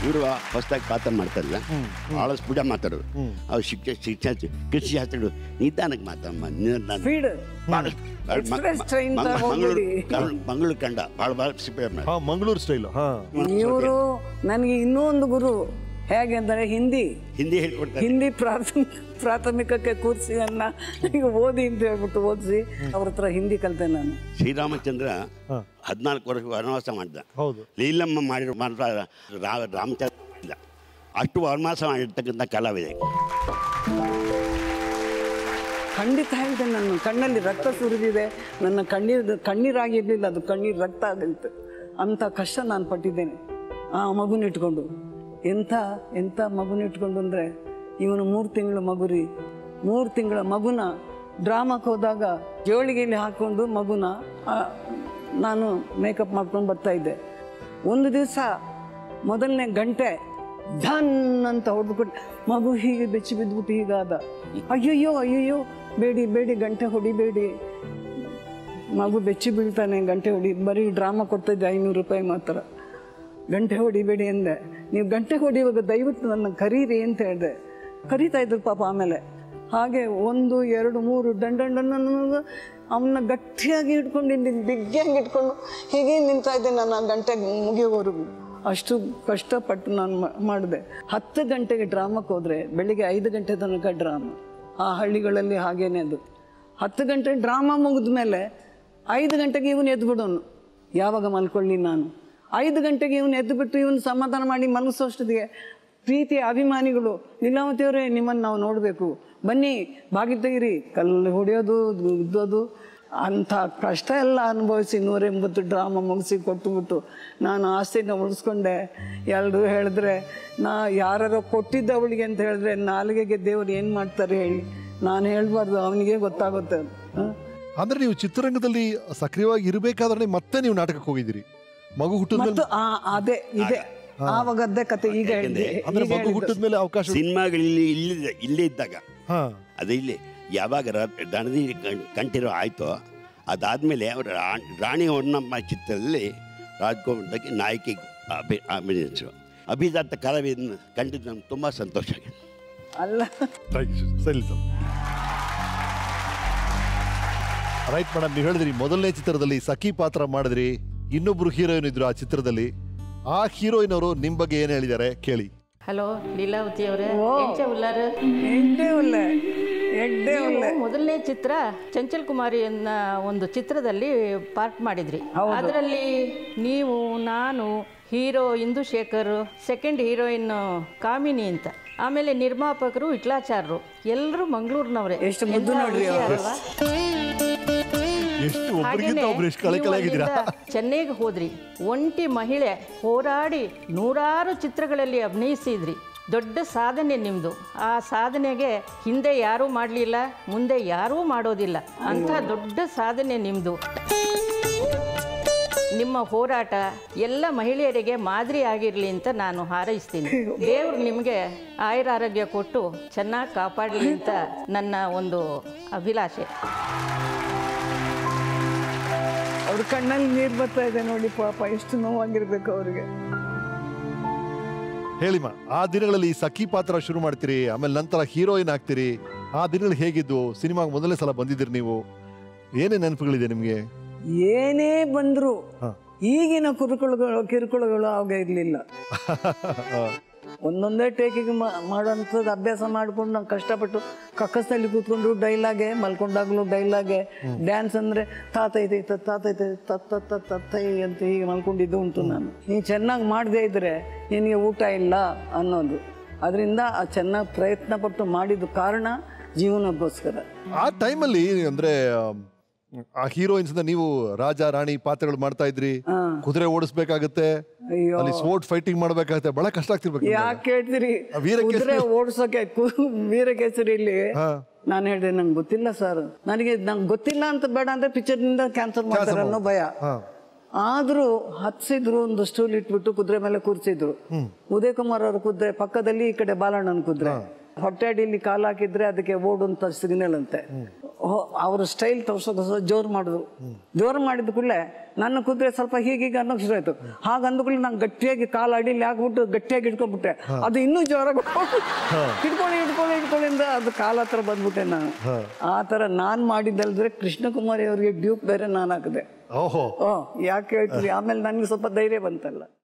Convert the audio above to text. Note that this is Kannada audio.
ಇವರು ಹೊಸದಾಗಿ ಪಾತ್ರ ಮಾಡ್ತಾರಲ್ಲ ಭಾಳ ಸ್ಪೀಡ ಮಾತಾಡೋದು ಅವ್ರು ಶಿಕ್ಷಣ ಶಿಕ್ಷಣ ಕೃಷಿ ಶಾಸ್ತ್ರಗಳು ನಿಧಾನಕ್ಕೆ ಮಾತಮ್ಮ ನಿಧಾನ ಸ್ಪೀಡ್ ಭಾಳ Express train ತರ ಹೋಗ್ಬಿಡಿ. ಮಂಗಳೂರು ಕಂಡ ಭಾಳ ಭಾಳ ಸ್ಪೀಡ್ ಹಾ ಮಂಗಳೂರು ಸ್ಟೈಲ್ ಹಾ ಇವರು ನನಗೆ ಇನ್ನೂ ಒಂದು ಗುರು ಹೇಗೆ ಅಂದರೆ ಹಿಂದಿ ಹಿಂದಿ ಹೇಳ್ಕೊಡ್ತಾರೆ ಹಿಂದಿ ಪ್ರಾಥಮಿಕ ಪ್ರಾಥಮಿಕಕ್ಕೆ ಕೂರಿಸಿ ನನ್ನ ಈಗ ಓದಿ ಅಂತ ಹೇಳ್ಬಿಟ್ಟು ಓದಿಸಿ ಅವ್ರ ಹತ್ರ ಹಿಂದಿ ಕಲಿತೆ ನಾನು ಶ್ರೀರಾಮಚಂದ್ರ ಹದಿನಾಲ್ಕು ವರ್ಷ ವನವಾಸ ಮಾಡಿದ ಹೌದು ಲೀಲಮ್ಮ ಮಾಡಿರೋ ಮಾತ್ರ ರಾ- ರಾಮಚಂದ್ರ ಇಲ್ಲ. ಅಷ್ಟು ವನವಾಸ ಮಾಡಿರ್ತಕ್ಕಂಥ ಕಲಾವಿದೆ ಖಂಡಿತ ಹೇಳಿದೆ ನಾನು ಕಣ್ಣಲ್ಲಿ ರಕ್ತ ಸುರಿದಿದೆ ನನ್ನ ಕಣ್ಣೀರು ಕಣ್ಣೀರಾಗಿರ್ಲಿಲ್ಲ ಅದು ಕಣ್ಣೀರು ರಕ್ತ ಆಗಿತ್ತು ಅಂಥ ಕಷ್ಟ ನಾನು ಪಟ್ಟಿದ್ದೇನೆ ಆ ಮಗುನ ಇಟ್ಕೊಂಡು ಎಂಥ ಎಂಥ ಮಗುನ ಇಟ್ಕೊಂಡು ಅಂದರೆ ಇವನು ಮೂರು ತಿಂಗಳ ಮಗುರಿ ಮೂರು ತಿಂಗಳ ಮಗುನ ಡ್ರಾಮಕ್ಕೆ ಹೋದಾಗ ಜೋಳಿಗೆಯಲ್ಲಿ ಹಾಕ್ಕೊಂಡು ಮಗುನ ಆ, ನಾನು ಮೇಕಪ್ ಮಾಡ್ಕೊಂಡು ಬರ್ತಾ ಇದ್ದೆ ಒಂದು ದಿವಸ ಮೊದಲನೇ ಗಂಟೆ ಧನ್ ಅಂತ ಹೊಡೆದ್ಬಿಟ್ಟು ಮಗು ಹೀಗೆ ಬೆಚ್ಚಿ ಬಿದ್ದುಬಿಟ್ಟು ಹೀಗಾದ ಅಯ್ಯಯ್ಯೋ ಅಯ್ಯಯ್ಯೋ ಬೇಡಿ ಬೇಡಿ ಗಂಟೆ ಹೊಡಿಬೇಡಿ ಮಗು ಬೆಚ್ಚಿ ಬೀಳ್ತಾನೆ ಗಂಟೆ ಹೊಡಿ ಬರೀ ಡ್ರಾಮಾ ಕೊಡ್ತಾಯಿದ್ದೆ ಐನೂರು ರೂಪಾಯಿ ಮಾತ್ರ ಗಂಟೆ ಹೊಡಿಬೇಡಿ ಅಂದೆ ನೀವು ಗಂಟೆ ಹೊಡಿಯುವಾಗ ದಯವಿಟ್ಟು ನನ್ನ ಕರೀರಿ ಅಂತ ಹೇಳಿದೆ ಕರೀತಾ ಇದ್ರು ಪಾಪ ಆಮೇಲೆ ಹಾಗೆ ಒಂದು ಎರಡು ಮೂರು ದಂಡಂಡನ್ನ ಅವನ್ನ ಗಟ್ಟಿಯಾಗಿ ಹಿಡ್ಕೊಂಡು ಇಲ್ಲಿ ಬಿಗ್ಗಿಯಾಗಿ ಇಟ್ಕೊಂಡು ಹೀಗೆ ನಿಂತಾ ಇದ್ದೆ ನಾನು ಆ ಗಂಟೆ ಮುಗಿಯೋವರೆಗೂ ಅಷ್ಟು ಕಷ್ಟಪಟ್ಟು ನಾನು ಮಾಡಿದೆ ಹತ್ತು ಗಂಟೆಗೆ ಡ್ರಾಮಕ್ಕೆ ಹೋದರೆ ಬೆಳಿಗ್ಗೆ ಐದು ಗಂಟೆ ತನಕ ಡ್ರಾಮಾ ಆ ಹಳ್ಳಿಗಳಲ್ಲಿ ಹಾಗೇನೆ ಅದು ಹತ್ತು ಗಂಟೆ ಡ್ರಾಮಾ ಮುಗಿದ ಮೇಲೆ ಐದು ಗಂಟೆಗೆ ಇವನು ಎದ್ಬಿಡೋನು ಯಾವಾಗ ಮಲ್ಕೊಳ್ಳಿ ನಾನು ಐದು ಗಂಟೆಗೆ ಇವನು ಎದ್ದುಬಿಟ್ಟು ಇವನು ಸಮಾಧಾನ ಮಾಡಿ ಮಲಗಿಸೋಷ್ಟೊತ್ತಿಗೆ ಪ್ರೀತಿಯ ಅಭಿಮಾನಿಗಳು ಲೀಲಾವತಿಯವರೇ ನಿಮ್ಮನ್ನು ನಾವು ನೋಡಬೇಕು ಬನ್ನಿ ಬಾಗಿಲು ತೆಗೀರಿ ಕಲ್ಲು ಹೊಡೆಯೋದು ಉದ್ದೋದು ಅಂಥ ಕಷ್ಟ ಎಲ್ಲ ಅನುಭವಿಸಿ ನೂರೆಂಬತ್ತು ಡ್ರಾಮಾ ಮುಗಿಸಿ ಕೊಟ್ಟುಬಿಟ್ಟು ನಾನು ಆಸ್ತಿನ ಉಳಿಸ್ಕೊಂಡೆ ಎಲ್ಲರೂ ಹೇಳಿದ್ರೆ ನಾ ಯಾರೋ ಕೊಟ್ಟಿದ್ದ ಅವಳಿಗೆ ಅಂತ ಹೇಳಿದ್ರೆ ನಾಲಿಗೆಗೆ ದೇವ್ರು ಏನು ಮಾಡ್ತಾರೆ ಹೇಳಿ ನಾನು ಹೇಳ್ಬಾರ್ದು ಅವನಿಗೆ ಗೊತ್ತಾಗುತ್ತೆ ಅದು ಹಾಂ ಅಂದ್ರೆ ನೀವು ಚಿತ್ರರಂಗದಲ್ಲಿ ಸಕ್ರಿಯವಾಗಿ ಇರಬೇಕಾದ್ರೆ ಮತ್ತೆ ನೀವು ನಾಟಕಕ್ಕೆ ಹೋಗಿದ್ದೀರಿ ಮಗು ಹುಟ್ಟಿದ ಮತ್ತು ಆ ಅದೇ ಇದೆ ಆವಾಗದ್ದೇ ಕತೆ ಈಗ ಹೇಳಿದೆ ಅಂದ್ರೆ ಮಗು ಹುಟ್ಟಿದ ಮೇಲೆ ಅವಕಾಶ ಸಿನಿಮಾಗಳಲ್ಲಿ ಇಲ್ಲಿ ಇಲ್ಲೇ ಇದ್ದಾಗ ಹಾ ಅದು ಇಲ್ಲಿ ಯಾವಾಗ ರ- ರಣದಿ ಕಂ- ಕಂಠೀರವ ಆಯಿತೋ ಅದಾದಮೇಲೆ ಅವರ ರಾಣಿ ಹೊನ್ನಮ್ಮ ಚಿತ್ರದಲ್ಲಿ ರಾಜ್ಕುಮಾರ್ದಾಗಿ ನಾಯಕಿ ಅಭಿ ಅಭಿನಯಿಸಿರು ಅಭಿಜಾತ ಕಲಾವಿದನ್ನು ಕಂಡಿದ್ದು ನಮ್ಗೆ ತುಂಬ ಸಂತೋಷ ಆಗಿದೆ ಅಲ್ಲ Thank you. ಸರಿ ಸರ್ ರೈಟ್ ಮೇಡಮ್ ನೀವು ಹೇಳಿದ್ರಿ ಮೊದಲನೇ ಚಿತ್ರದಲ್ಲಿ ಸಖಿ ಪಾತ್ರ ಮಾಡಿದ್ರಿ ಇನ್ನೊಬ್ರು ಹೀರೋಯಿನ್ ಇದ್ರು ಆ ಚಿತ್ರದಲ್ಲಿ ಆ ಹೀರೋಯಿನ್ ಅವರು ನಿಮ್ ಬಗ್ಗೆ ಏನ್ ಹೇಳಿದ್ದಾರೆ ಕೇಳಿ ಹಲೋ ಲೀಲಾವತಿ ಅವರೇ ಎಂಚ ಉಲ್ಲಾರ ಎಡ್ಡೆ ಒಳ್ಳೆ ಎಡ್ಡೆ ಒಳ್ಳೆ ಮೊದಲನೇ ಚಿತ್ರ ಚಂಚಲ್ ಕುಮಾರಿ ಅನ್ನೋ ಒಂದು ಚಿತ್ರದಲ್ಲಿ ಪಾರ್ಟ್ ಮಾಡಿದ್ರಿ ಅದರಲ್ಲಿ ನೀವು ನಾನು hero Indu Shekhar second heroine Kamini ಅಂತ ಆಮೇಲೆ ನಿರ್ಮಾಪಕರು ವಿಟ್ಲಾಚಾರ್ರು ಎಲ್ಲರೂ ಮಂಗಳೂರಿನವರೇ ಎಷ್ಟು ಮುದ್ದು ನೋಡ್ರಿ ಅವ್ರು. ಎಷ್ಟು ಒಬ್ರಿಗಿಂತ ಒಬ್ರು ಎಷ್ಟು ಕಳೆ ಕಳೆಯಾಗಿದ್ದೀರಾ ಚೆನ್ನೈಗೆ ಹೋದ್ರಿ ಒಂಟಿ ಮಹಿಳೆ ಹೋರಾಡಿ ನೂರಾರು ಚಿತ್ರಗಳಲ್ಲಿ ಅಭಿನಯಿಸಿದ್ರಿ ದೊಡ್ಡ ಸಾಧನೆ ನಿಮ್ಮದು ಆ ಸಾಧನೆಗೆ ಹಿಂದೆ ಯಾರೂ ಮಾಡಲಿಲ್ಲ ಮುಂದೆ ಯಾರೂ ಮಾಡೋದಿಲ್ಲ ಅಂಥ ದೊಡ್ಡ ಸಾಧನೆ ನಿಮ್ಮದು ನಿಮ್ಮ ಹೋರಾಟ ಎಲ್ಲ ಮಹಿಳೆಯರಿಗೆ ಮಾದರಿ ಆಗಿರಲಿ ಅಂತ ನಾನು ಹಾರೈಸ್ತೀನಿ ದೇವ್ರು ನಿಮಗೆ ಆಯುರಾರೋಗ್ಯ ಕೊಟ್ಟು ಚೆನ್ನಾಗಿ ಕಾಪಾಡಲಿ ಅಂತ ನನ್ನ ಒಂದು ಅಭಿಲಾಷೆ ಅವ್ರ ಕಣ್ಣಲ್ಲಿ ನೀರು ಬರ್ತಾ ಇದೆ ನೋಡಿ ಪಾಪ ಎಷ್ಟು ನೋವಾಗಿರ್ಬೇಕು ಅವ್ರಿಗೆ ಹೇಳಿಮ್ಮ ಆ ದಿನಗಳಲ್ಲಿ ಸಖಿ ಪಾತ್ರ ಶುರು ಮಾಡ್ತೀರಿ ಆಮೇಲೆ ನಂತರ ಹೀರೋಯಿನ್ ಆಗ್ತೀರಿ ಆ ದಿನಗಳು ಹೇಗಿದ್ವು ಸಿನಿಮಾಗೆ ಮೊದಲನೇ ಸಲ ಬಂದಿದ್ದೀರಿ ನೀವು ಏನೇ ನೆನಪುಗಳಿದೆ ನಿಮಗೆ ಏನೇ ಬಂದ್ರು ಹಾ. ಈಗಿನ ಕುರುಕುಳಗಳು ಕಿರುಕುಳಗಳು ಆವಾಗ ಇರಲಿಲ್ಲ ಒಂದೊಂದೇ ಟೇಕಿಗೆ ಮಾಡೋಂಥದ್ದು ಅಭ್ಯಾಸ ಮಾಡ್ಕೊಂಡು ನಾವು ಕಷ್ಟಪಟ್ಟು ಕಕ್ಕಸದಲ್ಲಿ ಕೂತ್ಕೊಂಡು ಡೈಲಾಗೆ ಮಲ್ಕೊಂಡಾಗ್ಲೂ ಡೈಲಾಗೆ ಡ್ಯಾನ್ಸ್ ಅಂದ್ರೆ ತಾತೈತೆ ತಾತೈತೆ ತತ್ತ ತತ್ತೈ ಅಂತ ಹೀಗೆ ಮಲ್ಕೊಂಡಿದ್ದು ಉಂಟು ನಾನು ನೀನು ಚೆನ್ನಾಗಿ ಮಾಡದೇ ಇದ್ರೆ ನಿನಗೆ ಊಟ ಇಲ್ಲ ಅನ್ನೋದು ಅದರಿಂದ ಆ ಚೆನ್ನಾಗಿ ಪ್ರಯತ್ನ ಪಟ್ಟು ಮಾಡಿದ ಕಾರಣ ಜೀವನಕ್ಕೋಸ್ಕರ ಆ ಟೈಮಲ್ಲಿ ಅಂದ್ರೆ ಆಮ್, ಆ ಹೀರೋಯಿನ್ಸ್ ನೀವು ರಾಜ ರಾಣಿ ಪಾತ್ರಗಳು ಮಾಡ್ತಾ ಇದ್ರಿ ಕುದುರೆ ಓಡಿಸ್ಬೇಕಾಗತ್ತೆ ಅಯ್ಯೋ ಅಲ್ಲಿ ಸ್ವೋರ್ಟ್ ಫೈಟಿಂಗ್ ಮಾಡ್ಬೇಕಾಗತ್ತೆ ಬಹಳ ಕಷ್ಟ ಆಗ್ತಿರ್ಬೇಕು ನಿಮ್ಗೆ. ಯಾಕೆ ಹೇಳ್ತೀರಿ ಆ ವೀರಕೇಸರಿ- ಕುದುರೆ ಓಡಿಸೋಕೆ ವೀರಕೇಸರಿಲಿ ಹಾ. ನಾನು ಹೇಳಿದೆ ನಂಗೆ ಗೊತ್ತಿಲ್ಲ ಸರ್ ನನಗೆ ನಂಗೆ ಗೊತ್ತಿಲ್ಲ ಅಂತ ಬೇಡ ಅಂದ್ರೆ ಪಿಕ್ಚರ್ನಿಂದ ಕ್ಯಾನ್ಸಲ್ ಮಾಡ್ತಾರೆ ಅನ್ನೋ ಭಯ ಹಾ. ಆದ್ರೂ ಹತ್ಸಿದ್ರು ಒಂದು ಸ್ಟೂಲ್ ಇಟ್ಬಿಟ್ಟು ಕುದುರೆ ಮೇಲೆ ಕೂರಿಸಿದ್ರು ಉದಯ್ ಕುಮಾರ್ ಅವ್ರ ಕುದುರೆ ಪಕ್ಕದಲ್ಲಿ ಈ ಕಡೆ ಬಾಲಣ್ಣನ ಕುದುರೆ ಹೊಟ್ಟೆ ಅಡಿಯಲ್ಲಿ ಕಾಲು ಹಾಕಿದ್ರೆ ಅದಕ್ಕೆ ಓಡು ಅಂತ ಸಿಗ್ನಲ್ ಅಂತೆ ಅವ್ರ ಸ್ಟೈಲ್ ತೋರ್ಸೋದು ಜೋರು ಮಾಡಿದ್ರು ಜೋರು ಮಾಡಿದ ಕೂಡಲೇ ನನ್ನ ಕುದುರೆ ಸ್ವಲ್ಪ ಹೀಗೀಗ ಅನ್ನೋಕೆ ಶುರು ಆಯ್ತು ಹಾಗಂದ ಕೂಡಲೇ ನಾನು ಗಟ್ಟಿಯಾಗಿ ಕಾಲು ಅಡಿಲಿ ಹಾಕ್ಬಿಟ್ಟು ಗಟ್ಟಿಯಾಗಿ ಹಿಡ್ಕೊಂಡ್ಬಿಟ್ಟೆ ಅದು ಇನ್ನೂ ಜೋರಾಗಿ ಹಿಡ್ಕೊಳ್ಳಿ ಹಿಡ್ಕೊಳ್ಳಿ ಹಿಡ್ಕೊಳ್ಳಿ ಅಂತ ಅದು ಕಾಲ ಹತ್ರ ಬಂದ್ಬಿಟ್ಟೆ ನಾನು ಆ ಥರ ನಾನು ಮಾಡಿದ್ದಲ್ದ್ರೆ ಕೃಷ್ಣಕುಮಾರಿ ಅವರಿಗೆ ಡ್ಯೂಪ್ ಬೇರೆ ನಾನು ಹಾಕಿದೆ ಓಹೋ ಓ ಯಾಕೆ ಹೇಳ್ತೀರಿ ಆಮೇಲೆ ನನಗೆ ಸ್ವಲ್ಪ ಧೈರ್ಯ ಬಂತಲ್ಲ